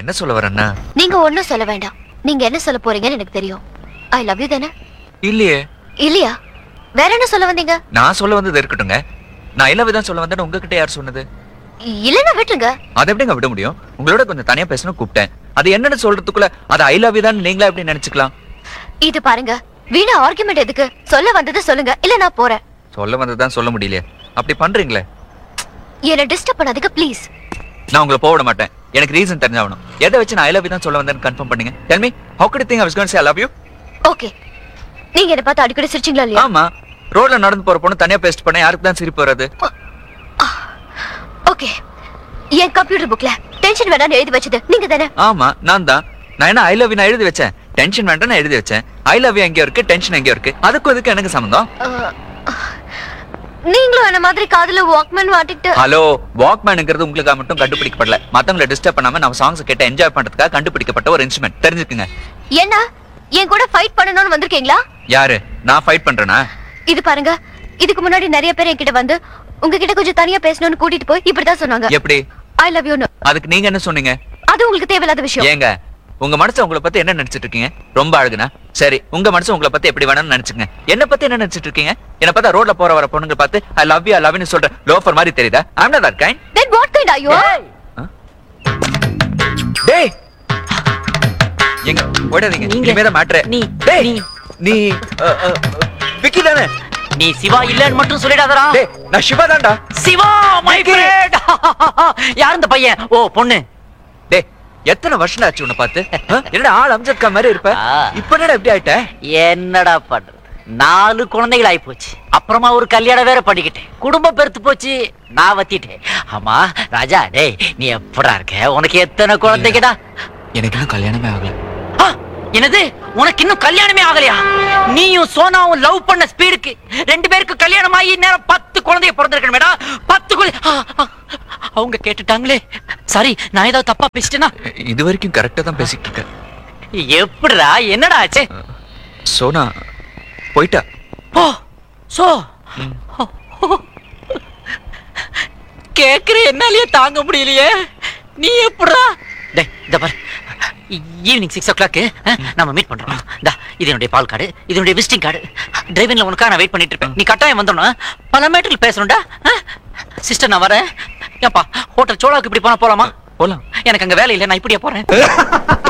என்ன சொல்ல வரேன்னா நீங்க ஒண்ணும் சொல்ல வேண்டாம் நீங்க என்ன சொல்ல போறீங்கன்னு எனக்கு தெரியும் ஐ லவ் யூ தானே இல்லையே இல்லையா வேற என்ன சொல்ல வந்தீங்க நான் சொல்ல வந்தது இருக்கட்டுங்க நான் எல்லா விதம் சொல்ல வந்தேன்னு உங்ககிட்ட யார் சொன்னது இல்லன்னா விட்டுருங்க அதை எப்படிங்க விட முடியும் உங்களோட கொஞ்சம் தனியா பேசணும் கூப்பிட்டேன் அது என்னன்னு சொல்றதுக்குள்ள அது ஐ லவ் தான் நீங்களா எப்படி நினைச்சுக்கலாம் இது பாருங்க வீணா ஆர்குமெண்ட் எதுக்கு சொல்ல வந்தது சொல்லுங்க இல்ல நான் போறேன் சொல்ல வந்ததுதான் சொல்ல முடியலையே அப்படி பண்றீங்களே என்ன டிஸ்டர்ப் பண்ணாதீங்க ப்ளீஸ் நான் உங்களை போக விட மாட்டேன் எனக்கு ரீசன் தெரிஞ்சாகணும் எதை வச்சு நான் ஐ லவ் தான் சொல்ல வந்தேன்னு கன்ஃபார்ம் பண்ணுங்க tell me how could you think i was going to say i love you okay நீங்க என்ன பார்த்து அடிக்கடி சிரிச்சீங்களா இல்லையா ஆமா ரோட்ல நடந்து போற பொண்ணு தனியா பேஸ்ட் பண்ண யாருக்கு தான் சிரிப்பு வராது ஓகே என் கம்ப்யூட்டர் புக்ல டென்ஷன் வேணாம்னு எழுதி வச்சது நீங்க தானே ஆமா நான் தான் நான் என்ன ஐ லவ் நான் எழுதி வச்சேன் டென்ஷன் வேண்டாம் நான் எழுதி வச்சேன் ஐ லவ் எங்கேயோ இருக்கு டென்ஷன் எங்கேயோ இருக்கு அதுக்கும் இதுக்கு எனக்கு சம்மந்தம் அஹ், நீங்களும் என்ன மாதிரி காதுல வாக்மேன் மாட்டிக்கிட்டு ஹலோ வாக்மேனுங்கிறது உங்களுக்காக மட்டும் கண்டுபிடிக்கப்படல மத்தவங்களை டிஸ்டர்ப் பண்ணாம நம்ம சாங்ஸ் கேட்ட என்ஜாய் பண்றதுக்காக கண்டுபிடிக்கப்பட்ட ஒரு இன்ஸ்ட்ருமெண்ட் தெரிஞ்சுக்குங்க என்ன என் கூட ஃபைட் பண்ணணும்னு வந்திருக்கீங்களா யாரு நான் ஃபைட் பண்றேனா இது பாருங்க இதுக்கு முன்னாடி நிறைய பேர் என்கிட்ட வந்து உங்ககிட்ட கொஞ்சம் தனியா பேசணும்னு கூட்டிட்டு போய் இப்படிதான் சொன்னாங்க எப்படி ஐ லவ் யூன்னு அதுக்கு நீங்க என்ன சொன்னீங்க அது உங்களுக்கு தேவையில்லாத விஷயம் ஏங்க உங்க மனசு உங்களை பத்தி என்ன நினைச்சிட்டு இருக்கீங்க ரொம்ப அழகுனா சரி உங்க மனசு உங்களை பத்தி எப்படி வேணும்னு நினைச்சுங்க என்ன பத்தி என்ன நினைச்சிட்டு இருக்கீங்க என்ன பார்த்தா ரோட்ல போற வர பொண்ணுங்க பார்த்து I love you I love you சொல்ற லோஃபர் மாதிரி தெரியுதா I'm not that kind then what kind are you டேய் எங்க ஓடாதீங்க நீங்க- இனிமே தான் மேட்ரு நீ டேய் நீ நீ அ, அ, விக்கி தானே நீ சிவா இல்லன்னு மட்டும் சொல்லிடாதடா டேய் நான் சிவா தான்டா சிவா மை ஃப்ரெண்ட் யார் இந்த பையன் ஓ பொண்ணு டேய் எத்தனை வருஷம் ஆச்சு உன்னை பார்த்து ஆ? என்னடா ஆள் அம்ஜத் கான் மாதிரி இருப்ப ஆ. இப்ப என்னடா இப்படி ஆயிட்ட என்னடா பண்றது நாலு குழந்தைகள் ஆயி போச்சு அப்புறமா ஒரு கல்யாணம் வேற பண்ணிக்கிட்டேன் குடும்பம் பெருத்து போச்சு நான் வத்திட்டேன் ஆமா ராஜா டேய் நீ எப்படா இருக்க உனக்கு எத்தனை குழந்தைங்கடா எனக்கு இன்னும் கல்யாணமே ஆகல ஆ, என்னது உனக்கு இன்னும் கல்யாணமே ஆகலையா நீயும் சோனாவும் லவ் பண்ண ஸ்பீடுக்கு ரெண்டு பேருக்கு கல்யாணம் ஆகி நேரம் பத்து குழந்தைய பிறந்திருக்கணுமேடா பத்து குழந்தை ஆ, ஆ, அவங்க கேட்டுட்டாங்களே சரி நான் ஏதாவது தப்பா பேசிட்டேனா இது வரைக்கும் கரெக்டா தான் பேசிட்டு இருக்கேன் எப்படிடா என்னடா ஆச்சு சோனா போயிட்டா ஓ சோ கேக்குற என்னாலயே தாங்க முடியலையே நீ எப்படா டேய் இந்த பாரு ஈவினிங் சிக்ஸ் ஓ கிளாக்கு நம்ம மீட் பண்றோம் தா இது என்னுடைய பால் கார்டு இது என்னுடைய விசிட்டிங் கார்டு டிரைவிங்ல உனக்காக நான் வெயிட் பண்ணிட்டு இருப்பேன் நீ கட்டாயம் வந்துடணும் பல மேட்டரில் பேசணும்டா சிஸ்டர் நான் வரேன் ஏப்பா ஹோட்டல் சோலாவுக்கு இப்படி போனா போலாமா போலாம் எனக்கு அங்க வேலை இல்லை நான் இப்படியே போறேன்